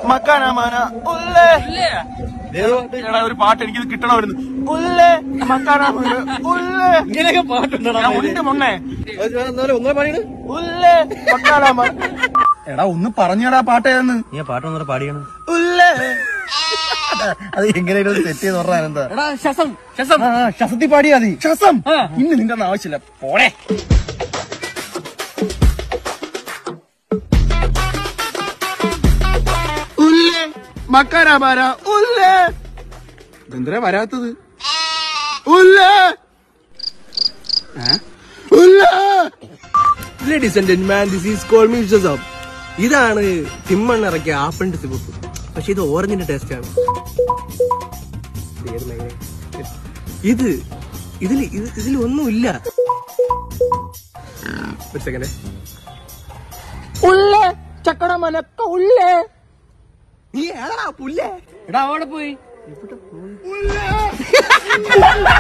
മക്കാനാമാന ഉള്ളേ എടാ ഒരു പാട്ട് എനിക്കിത് കിട്ടണമായിരുന്നു ഉള്ളേ മക്കാനാമാന ഉള്ളേ ഇങ്ങനെയൊക്കെ പാട്ടുണ്ടോ ഞാൻ ഉണ്ട് മൊണ്ണേ ഒന്നര പാടിയാണ് ഉള്ളേ മക്കാനാമാന എടാ ഒന്ന് പറഞ്ഞടാ പാട്ട് ഏതെന്ന് നീ ആ പാട്ട് ഒന്നര പാടിയാണ് ഉള്ളേ അത് എങ്ങനെയായിരുന്നു സെറ്റ് ചെയ്ത് പറഞ്ഞാൽ എന്താ എടാ ശസം ശസം ശസത്തി പാടിയാ മതി ശസം ഇന്ന് നിന്റെ ഒന്നും ആവശ്യമില്ല പോണേ ഉല്ലേ മക്കാരാമാര ഉല്ലേ ഇതെന്തിനാ വരാത്തത് ഉല്ലേ ഏ? ഉല്ലേ ladies and gentleman this is call me Joseph ഇതാണ് തിമ്മൺ ഇറക്കിയ ആപ്പിളിന്റെ സിബപ്പ് പക്ഷെ ഇത് ഓറഞ്ചിന്റെ ടേസ്റ്റ് ആണ് ഇത് ഏത് മേഖല? ഇത് ഇതിൽ ഇത് ഇതിൽ ഒന്നുമില്ല ഒരു സെക്കൻഡ് ഉള്ളേ ചക്കട മനക്ക ഉള്ളേ നീ ഏതാ പുല്ലേ എടാ അവിടെ പോയി